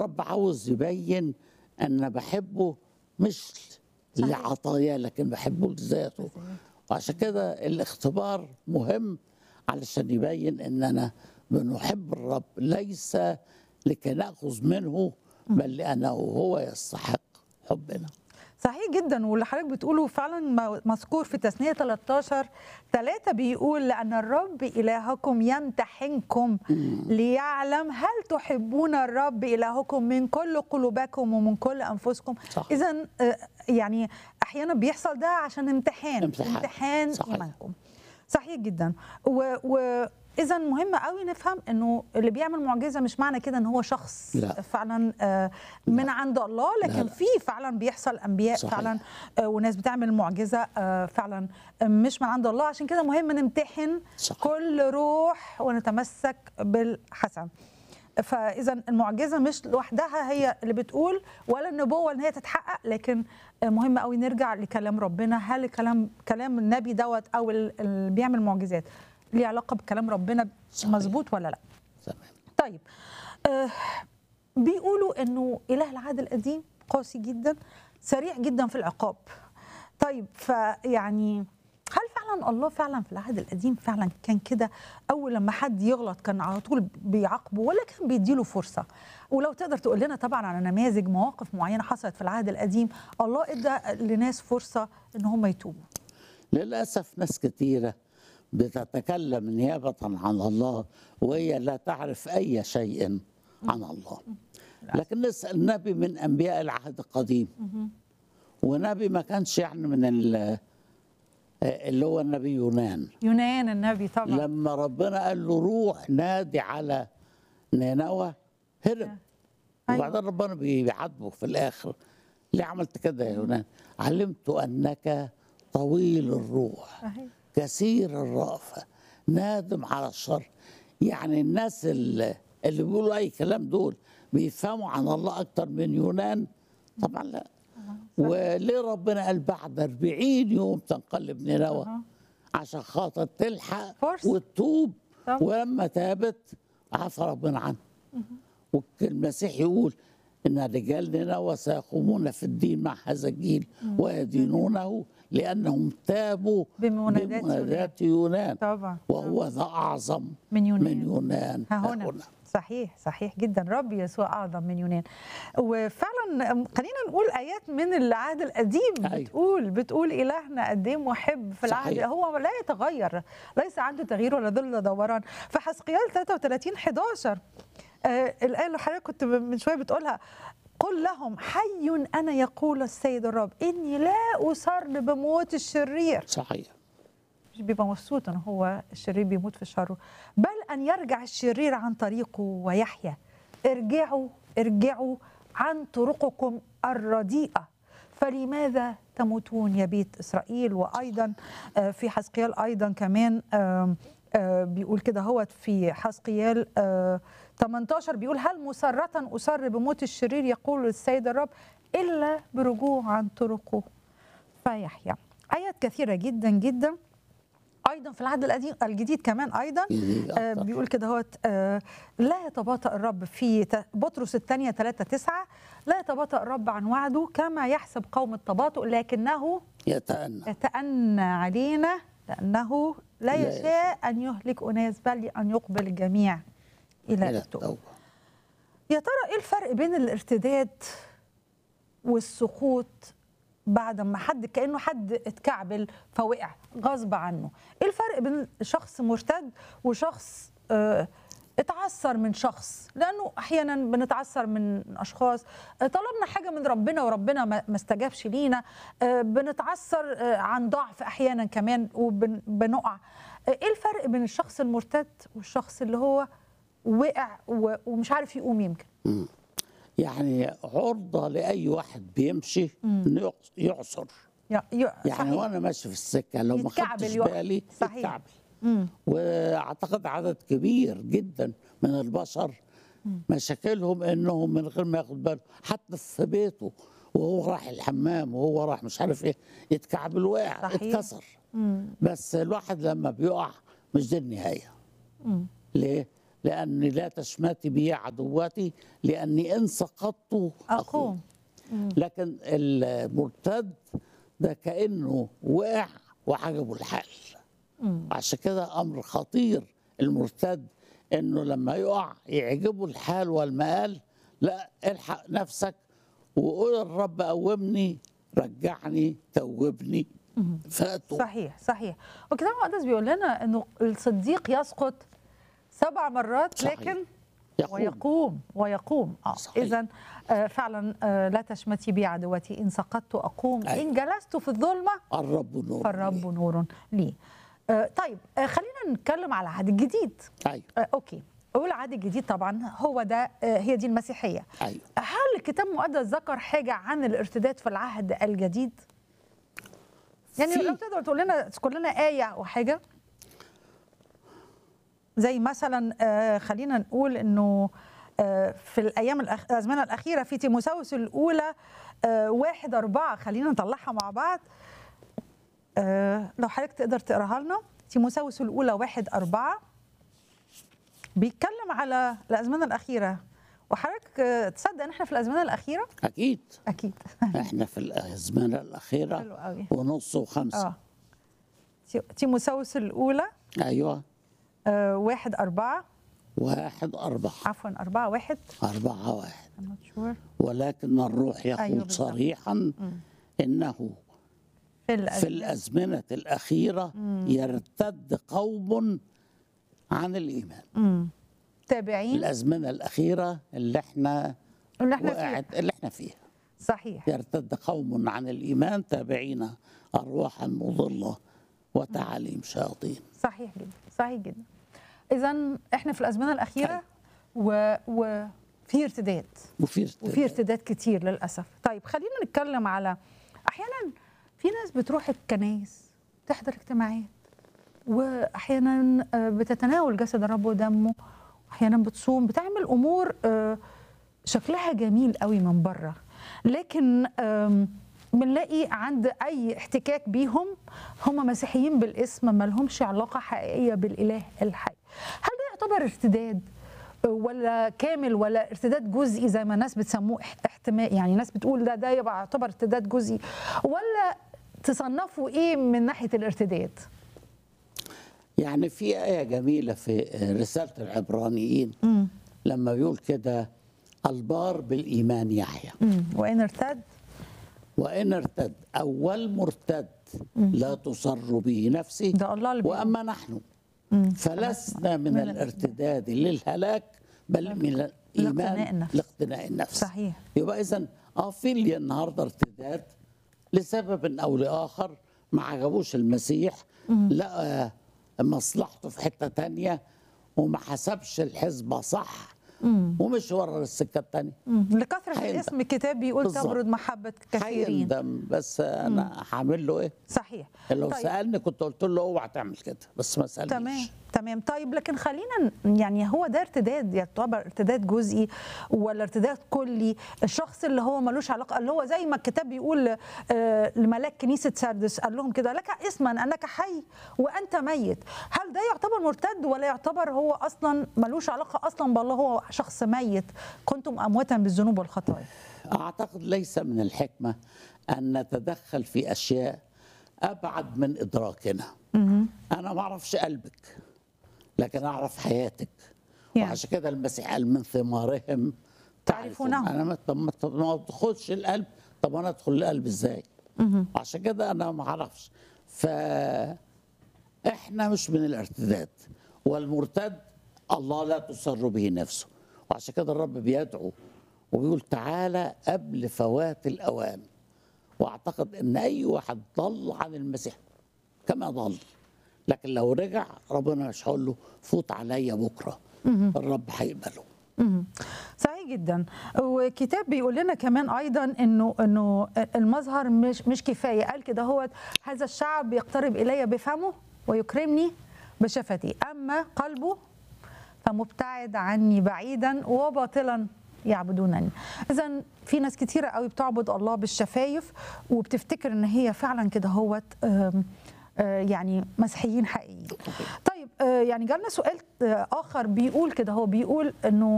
الرب عاوز يبين ان أنا بحبه مش صحيح. لعطاياه لكن بحبه لذاته وعشان كده الاختبار مهم علشان يبين اننا بنحب الرب ليس لكي ناخذ منه بل لانه هو يستحق حبنا صحيح جدا واللي حضرتك بتقوله فعلا م- مذكور في تثنية 13 ثلاثة بيقول لأن الرب إلهكم يمتحنكم ليعلم هل تحبون الرب إلهكم من كل قلوبكم ومن كل أنفسكم صح. إذا يعني أحيانا بيحصل ده عشان امتحان امتحان. امتحان صحيح. إيمانكم صحيح جدا و, و اذا مهم قوي نفهم انه اللي بيعمل معجزه مش معنى كده ان هو شخص لا. فعلا آه، من عند الله لكن لا. في فعلا بيحصل انبياء صحيح. فعلا آه، وناس بتعمل معجزه آه، فعلا آه، مش من عند الله عشان كده مهم نمتحن صحيح. كل روح ونتمسك بالحسن فاذا المعجزه مش لوحدها هي اللي بتقول ولا النبوه ان هي تتحقق لكن مهم قوي نرجع لكلام ربنا هل كلام كلام النبي دوت او ال- اللي بيعمل معجزات ليه علاقه بكلام ربنا صحيح. مظبوط ولا لا تمام طيب آه بيقولوا انه اله العهد القديم قاسي جدا سريع جدا في العقاب طيب فيعني هل فعلا الله فعلا في العهد القديم فعلا كان كده اول لما حد يغلط كان على طول بيعاقبه ولا كان بيديله فرصه ولو تقدر تقول لنا طبعا على نماذج مواقف معينه حصلت في العهد القديم الله ادى لناس فرصه ان هم يتوبوا للأسف ناس كثيرة بتتكلم نيابة عن الله وهي لا تعرف أي شيء عن الله لكن نسأل نبي من أنبياء العهد القديم ونبي ما كانش يعني من ال- اللي هو النبي يونان يونان النبي طبعا لما ربنا قال له روح نادي على نينوى هرب أيوة. وبعدين ربنا بيعاتبه في الاخر ليه عملت كده يا يونان علمت انك طويل الروح صحيح. كثير الرأفة نادم على الشر يعني الناس اللي, اللي بيقولوا اي كلام دول بيفهموا عن الله اكتر من يونان طبعا لا وليه ربنا قال بعد 40 يوم تنقلب نينوى أها. عشان خاطر تلحق فرصة. وتتوب طبعا. ولما تابت عفى ربنا عنها والمسيح يقول ان رجال نينوى سيقومون في الدين مع هذا الجيل ويدينونه لانهم تابوا بمنادات بمنادات يونان طبعا وهو ذا اعظم من يونان من يونان ها هنا صحيح صحيح جدا رب يسوع اعظم من يونان وفعلا خلينا نقول ايات من العهد القديم أيوة. بتقول بتقول الهنا قد ايه محب في العهد صحيح. هو لا يتغير ليس عنده تغيير ولا ظل دوران في حسقيال 33 11 آه الايه اللي حضرتك كنت من شويه بتقولها قل لهم حي انا يقول السيد الرب اني لا اسر بموت الشرير صحيح مش بيبقى مبسوط ان هو الشرير بيموت في شره بل ان يرجع الشرير عن طريقه ويحيا ارجعوا ارجعوا عن طرقكم الرديئه فلماذا تموتون يا بيت اسرائيل وايضا آه، في حسقيال ايضا كمان آم، آه، بيقول كده هو في حسقيال آه، 18 بيقول هل مسرة أسر بموت الشرير يقول السيد الرب إلا برجوع عن طرقه فيحيا آيات كثيرة جدا جدا ايضا في العهد القديم الجديد كمان ايضا جديد آه أكتر. بيقول كده هو لا يتباطأ الرب في ت- بطرس الثانية 3 9 لا يتباطأ الرب عن وعده كما يحسب قوم التباطؤ لكنه يتأنى يتأنى علينا لأنه لا لا يشاء أن يهلك أناس بل أن يقبل الجميع إلى إلى التوبة التوبة يا ترى ايه الفرق بين الارتداد والسقوط بعد ما حد كانه حد اتكعبل فوقع غصب عنه ايه الفرق بين شخص مرتد وشخص آه اتعثر من شخص لانه احيانا بنتعثر من اشخاص آه، طلبنا حاجه من ربنا وربنا ما ما استجابش لينا آه، بنتعثر آه، عن ضعف احيانا كمان وبنقع ايه الفرق بين الشخص المرتد والشخص اللي هو وقع و- ومش عارف يقوم يمكن يعني عرضة لأي واحد بيمشي إنه يعص- يعصر يا- يا- يعني صحيح. وانا ماشي في السكه لو ما يتكعبل خدتش يقع. بالي صحيح. يتكعبل مم. واعتقد عدد كبير جدا من البشر مشاكلهم انهم من غير ما ياخد باله حتى في بيته وهو راح الحمام وهو راح مش عارف ايه يتكعبل وقع صحيح. اتكسر مم. بس الواحد لما بيقع مش دي النهايه مم. ليه؟ لاني لا تشمتي بي عدواتي لاني ان سقطت اقوم اقوم لكن المرتد ده كانه وقع وعجبه الحال عشان كده امر خطير المرتد انه لما يقع يعجبه الحال والمآل لا الحق نفسك وقول الرب قومني رجعني توبني فاتوا صحيح صحيح والكتاب المقدس بيقول لنا انه الصديق يسقط سبع مرات صحيح. لكن يقوم. ويقوم ويقوم اه صحيح. اذا آه فعلا آه لا تشمتي بي عدوتي ان سقطت اقوم أيوة. ان جلست في الظلمه الرب نور فالرب نور لي آه طيب آه خلينا نتكلم على العهد الجديد ايوه آه اوكي والعهد الجديد طبعا هو ده آه هي دي المسيحيه ايوه هل الكتاب المقدس ذكر حاجه عن الارتداد في العهد الجديد يعني في- لو تقدر تقول لنا تذكر لنا آية أو حاجة زي مثلا آه، خلينا نقول إنه آه، في الأيام الأخ... الأزمنة الأخيرة في تيموساوس الأولى آه، واحد أربعة خلينا نطلعها مع بعض آه، لو حضرتك تقدر تقراها لنا تيموساوس الأولى واحد أربعة بيتكلم على الأزمنة الأخيرة وحضرتك آه، تصدق إن إحنا في الأزمنة الأخيرة؟ اكيد أكيد احنا في الازمنه حلو الاخيره قوي ونص وخمسه اه تي- تيموساوس الأولى ايوه آه واحد أربعة واحد أربعة عفوا أربعة واحد أربعة واحد I'm not sure. ولكن الروح يقول أيوة بالظبط. صريحا إنه في في الأزمنة الأزمنة الأخيرة يرتد قوم عن الإيمان تابعين الأزمنة الأخيرة اللي احنا اللي احنا فيه وقعت اللي احنا فيها صحيح يرتد قوم عن الإيمان تابعين أرواحا مضلة وتعاليم شياطين صحيح جدا صحيح جدا إذا احنا في الأزمنة الأخيرة و... وفي ارتداد وفي وفي ارتداد. ارتداد كتير للأسف طيب خلينا نتكلم على أحيانا في ناس بتروح الكنايس تحضر اجتماعات وأحيانا آه، بتتناول جسد الرب ودمه أحيانا بتصوم بتعمل أمور آه، شكلها جميل قوي من بره لكن آم، بنلاقي عند أي احتكاك بيهم هم مسيحيين بالاسم ما لهمش علاقة حقيقية بالإله الحي هل ده يعتبر ارتداد ولا كامل ولا ارتداد جزئي زي ما الناس بتسموه اح- احتمال يعني ناس بتقول ده ده يبقى يعتبر ارتداد جزئي ولا تصنفوا ايه من ناحيه الارتداد؟ يعني في آية جميلة في رسالة العبرانيين لما بيقول كده البار بالإيمان يحيى مم. وان ارتد وإن ارتد أول مرتد لا تصر به نفسي ده الله اللي بيقول. وأما نحن فلسنا من من الارتداد للهلاك بل من لاقتناء الإيمان النفس. لاقتناء النفس صحيح. يبقى إذا اه في لي النهارده ارتداد لسبب أو لآخر ما عجبوش المسيح لقى مصلحته في حتة تانية وما حسبش الحسبة صح ومش ورا السكة التانية مم. لكثره هيندم. الاسم الكتاب بيقول بالظبط. تبرد محبه كثيرين هيندم بس أنا هعمل له إيه؟ صحيح لو طيب. سالني كنت قلت له اوعى تعمل كده بس ما سالنيش تمام تمام طيب لكن خلينا ن- يعني هو ده ارتداد يعتبر ارتداد جزئي ولا ارتداد كلي الشخص اللي هو ملوش علاقه اللي هو زي ما الكتاب بيقول آه، لملاك كنيسه سردس قال لهم كده لك اسما انك حي وانت ميت هل ده يعتبر مرتد ولا يعتبر هو اصلا ملوش علاقه اصلا بالله هو شخص ميت كنتم امواتا بالذنوب والخطايا اعتقد ليس من الحكمه ان نتدخل في اشياء ابعد من ادراكنا انا ما اعرفش قلبك لكن اعرف حياتك يعني. وعشان كده المسيح قال من ثمارهم تعرفونهم. انا ما طب ما طب ما تدخلش القلب طب انا ادخل القلب ازاي عشان كده انا ما اعرفش ف احنا مش من الارتداد والمرتد الله لا تسر به نفسه وعشان كده الرب بيدعو وبيقول تعالى قبل فوات الاوان واعتقد ان اي واحد ضل عن المسيح كما ضل لكن لو رجع ربنا مش هيقول له فوت عليا بكره الرب هيقبله مم. صحيح جدا وكتاب بيقول لنا كمان ايضا انه انه المظهر مش مش كفايه قال كده هو هذا الشعب يقترب الي بفمه ويكرمني بشفتي اما قلبه فمبتعد عني بعيدا وباطلا يعبدونني اذا في ناس كتيره قوي بتعبد الله بالشفايف وبتفتكر ان هي فعلا كده هوت آم، آه، يعني مسيحيين حقيقيين طيب آه، يعني جالنا سؤال آه، اخر بيقول كده هو بيقول انه